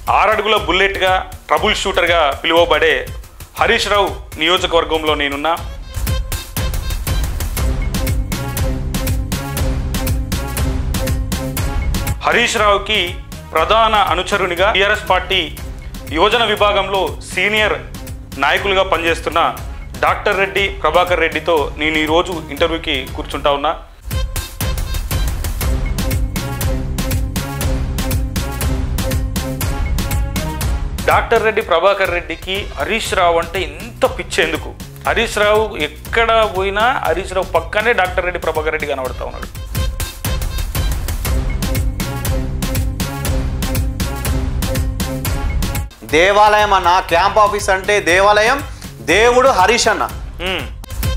ఆరడుగుల బుల్లెట్గా ట్రబుల్ షూటర్గా పిలువబడే హరీష్ రావు నియోజకవర్గంలో నేనున్నా హరీష్ రావుకి ప్రధాన అనుచరునిగా టీఆర్ఎస్ పార్టీ యువజన విభాగంలో సీనియర్ నాయకులుగా పనిచేస్తున్న డాక్టర్ రెడ్డి ప్రభాకర్ రెడ్డితో నేను ఈరోజు ఇంటర్వ్యూకి కూర్చుంటా ఉన్నా డాక్టర్ రెడ్డి ప్రభాకర్ రెడ్డికి హరీష్ రావు అంటే ఇంత పిచ్చి ఎందుకు హరీష్ రావు ఎక్కడ పోయినా హరీష్ రావు పక్కనే డాక్టర్ రెడ్డి ప్రభాకర్ రెడ్డి కనబడతా ఉన్నాడు దేవాలయం అన్న క్యాంప్ ఆఫీస్ అంటే దేవాలయం దేవుడు హరీష్ అన్న మ్మ్.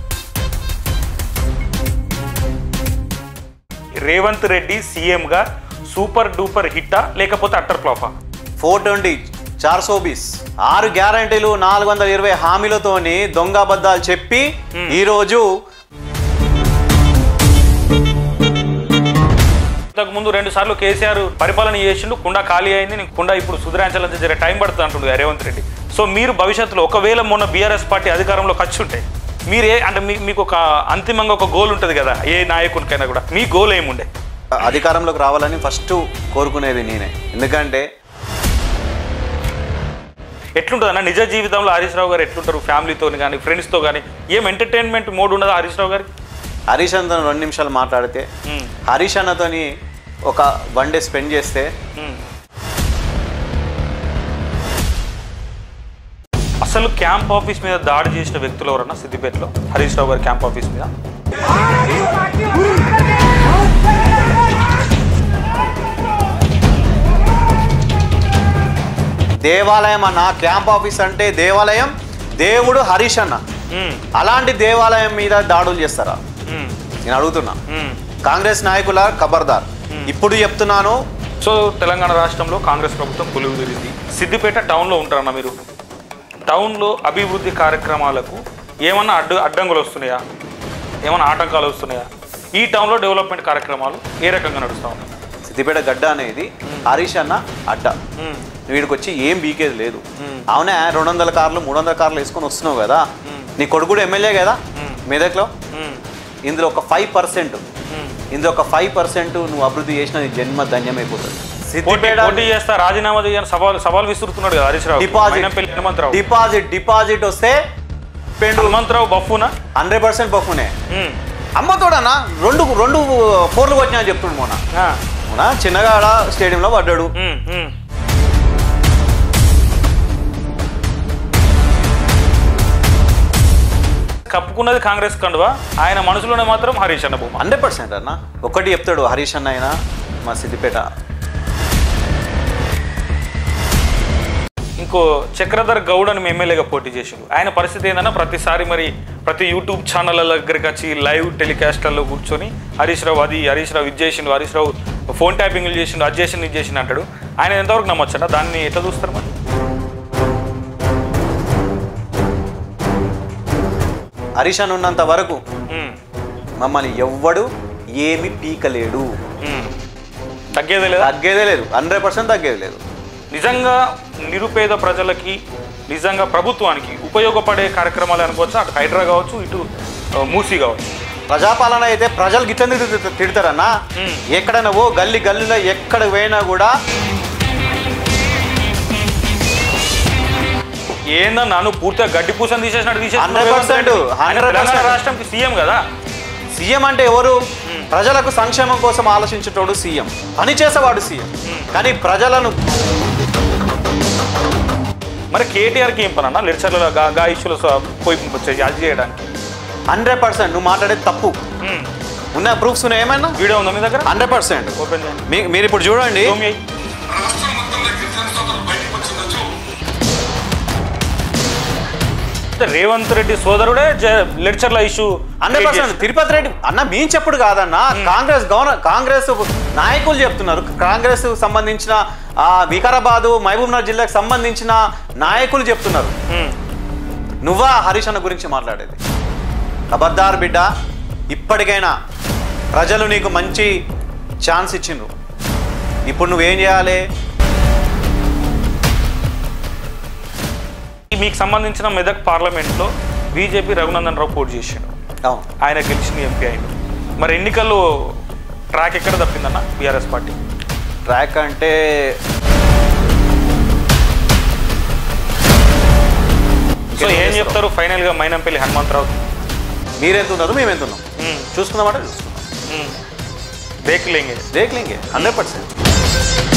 రేవంత్ రెడ్డి సీఎంగా సూపర్ డూపర్ హిట్టా లేకపోతే అట్టర్ ఫ్లాపా ఫోర్ ట్వంటీ చార్ సోబీస్ ఆరు గ్యారంటీలు నాలుగు వందల ఇరవై హామీలతోని దొంగ అబద్ధాలు చెప్పి ఈరోజు ఇంతకు ముందు రెండు సార్లు కేసీఆర్ పరిపాలన చేసిండు కుండ ఖాళీ అయింది నీకు కుండ ఇప్పుడు సుధరాంచాలంటే జర టైం పడుతుంది అంటుండు రేవంత్ రెడ్డి సో మీరు భవిష్యత్తులో ఒకవేళ మొన్న బీఆర్ఎస్ పార్టీ అధికారంలో ఖర్చు ఉంటే మీరే అంటే మీ- మీకు ఒక అంతిమంగా ఒక గోల్ ఉంటుంది కదా ఏ నాయకునికైనా కూడా మీ గోల్ ఏముండే అధికారంలోకి రావాలని ఫస్ట్ కోరుకునేది నేనే ఎందుకంటే ఎట్లుంటుంది అన్న నిజ జీవితంలో హరీష్ రావు గారు ఎట్లుంటారు ఫ్యామిలీతో కానీ ఫ్రెండ్స్తో కానీ ఏం ఎంటర్టైన్మెంట్ మోడ్ ఉండదా హరీష్ రావు గారికి హరీష్ అన్నతో రెండు నిమిషాలు మాట్లాడితే మ్మ్. హరీష్ అన్నతోని ఒక వన్ డే స్పెండ్ చేస్తే మ్మ్. అసలు క్యాంప్ ఆఫీస్ మీద దాడి చేసిన వ్యక్తులు ఎవరన్నా సిద్దిపేటలో హరీష్ రావు గారి క్యాంప్ ఆఫీస్ మీద దేవాలయం అన్న క్యాంప్ ఆఫీస్ అంటే దేవాలయం దేవుడు హరీష్ అన్న మ్మ్. అలాంటి దేవాలయం మీద దాడులు చేస్తారా మ్మ్. నేను అడుగుతున్నా మ్మ్. కాంగ్రెస్ నాయకుల ఖబర్దార్ ఇప్పుడు చెప్తున్నాను సో తెలంగాణ రాష్ట్రంలో కాంగ్రెస్ ప్రభుత్వం కొలువు తీరింది సిద్దిపేట టౌన్లో ఉంటారన్న మీరు టౌన్లో అభివృద్ధి కార్యక్రమాలకు ఏమన్నా అడ్డు అడ్డంకులు వస్తున్నాయా ఏమన్నా ఆటంకాలు వస్తున్నాయా ఈ టౌన్లో డెవలప్మెంట్ కార్యక్రమాలు ఏ రకంగా నడుస్తూ ఉన్నాయి సిద్దిపేట గడ్డ అనేది హరీష్ అన్న అడ్డ మ్మ్. వీడికి వచ్చి ఏం బీకేది లేదు అవునే రెండు వందల కార్లు మూడు వందల కార్లు వేసుకొని వస్తున్నావు కదా నీ కొడుకు కూడా ఎమ్మెల్యే కదా మెదక్లో మ్మ్. ఇందులో ఒక ఫైవ్ పర్సెంట్ మ్మ్. ఇందులో ఒక ఫైవ్ పర్సెంట్ నువ్వు అభివృద్ధి చేసిన నీ జన్మ ధన్యమైపోతుంది పోటీ సిద్దిపేట పోటీ చేస్తా రాజీనామా చేయని సవాల్ సవాల్ విసురుతున్నాడు కదా Harish Rao deposit Mynampally Hanumantharao deposit deposit వస్తే పెండు హనుమంతరావు బఫునా హండ్రెడ్ పర్సెంట్ బఫునే మ్మ్. అమ్మతోడన్నా రెండు రెండు ఫోర్లు కొట్టినా అని చెప్తుండు మొన్న ఆ. మొన్న చిన్నగా ఆడ స్టేడియంలో పడ్డాడు మ్మ్. మ్మ్. కప్పుకున్నది కాంగ్రెస్ కండువా ఆయన మనసులోనే మాత్రం హరీష్ అన్న బొమ్మ హండ్రెడ్ పర్సెంట్ అన్న ఒకటి చెప్తాడు హరీష్ అన్న అయినా మా సిద్దిపేట ఇంకో చక్రధర్ గౌడ్ అని ఎమ్మెల్యేగా పోటీ చేసిండు ఆయన పరిస్థితి ఏంటన్నా ప్రతిసారి మరి ప్రతి యూట్యూబ్ ఛానళ్ళ దగ్గరికి వచ్చి లైవ్ టెలికాస్ట్లలో కూర్చొని హరీష్ రావు అది హరీష్ రావు ఇది చేసిండు హరీష్ రావు ఫోన్ ట్యాపింగ్లు చేసిండు అది చేసిండు ఇది చేసిండు అంటాడు ఆయన ఎంతవరకు నమ్మొచ్చట దాన్ని ఎట్లా చూస్తారు మరి హరీష్ అన్న ఉన్నంత వరకు ఉమ్, మమ్మల్ని ఎవ్వడు ఏమి పీకలేడు ఉమ్. తగ్గేదే లేదా తగ్గేదే లేదు హండ్రెడ్ పర్సెంట్ తగ్గేది లేదు నిజంగా నిరుపేద ప్రజలకి నిజంగా ప్రభుత్వానికి ఉపయోగపడే కార్యక్రమాలు అనుకోవచ్చు అటు హైడ్రా కావచ్చు ఇటు ఆ, మూసీ కావచ్చు ప్రజాపాలన అయితే ప్రజలు గిట్ల తిడతారన్నా మ్మ్. ఎక్కడైనా ఓ గల్లీ గల్లీలో ఎక్కడ పోయినా కూడా ఏందన్నా నువ్వు పూర్తిగా గడ్డి పూసని తీసేసినట్టు 100%, ఆయన తెలంగాణ 100%. రాష్ట్రంకి సీఎం కదా సీఎం అంటే ఎవరు ప్రజలకు సంక్షేమం కోసం ఆలోచించేటోడు సీఎం పని చేసేవాడు సీఎం కానీ ప్రజలను మరి కేటీఆర్కి ఏం పని అన్న లిడ్చర్ల గా గా ఇష్యూలో స- పోయి వచ్చేసి అది చేయడానికి హండ్రెడ్ పర్సెంట్ నువ్వు మాట్లాడేది తప్పు ఉమ్. ఉన్న ప్రూఫ్స్ ఉన్నాయి ఏమైనా వీడియో ఉందా మీ దగ్గర హండ్రెడ్ పర్సెంట్ ఓపెన్ చేయండి మీ మీరు ఇప్పుడు చూడండి Zoom చేయి. రాష్ట్రం మొత్తంలో గిరిజన సోదరులు బయటకు వచ్చిండొచ్చు అంటే రేవంత్ రెడ్డి సోదరుడే జ- లిడ్చర్ల issue hundred percent Tirupati Reddy అన్న మేము చెప్పుడు కాదన్న కాంగ్రెస్ గవర్నర్ కాంగ్రెస్ నాయకులు చెప్తున్నారు కాంగ్రెస్ సంబంధించిన ఆ వికారాబాదు మహబూబ్నగర్ జిల్లాకు సంబంధించిన నాయకులు చెప్తున్నారు నువ్వా హరీష్ అన్న గురించి మాట్లాడేది ఖబర్దార్ బిడ్డ ఇప్పటికైనా ప్రజలు నీకు మంచి ఛాన్స్ ఇచ్చిండ్రు ఇప్పుడు నువ్వేం చేయాలి మీకు సంబంధించిన మెదక్ పార్లమెంట్లో బీజేపీ రఘునందన్ రావు పోటీ చేసిండు అవును ఆయన గెలిచిన ఎంపీ అయింది మరి ఎన్నికల్లో ట్రాక్ ఎక్కడ తప్పిందన్న బీఆర్ఎస్ పార్టీ ట్రాక్ అంటే సో ఏం చెప్తారు ఫైనల్గా మైనంపల్లి హనుమంతరావు మీరెంత ఉన్నారు మేము ఎంత ఉన్నాం మ్మ్. చూసుకుందామంటే చూసుకుందాం మ్మ్. దేఖ్ లేంగే దేఖ్ లేంగే హండ్రెడ్ పర్సెంట్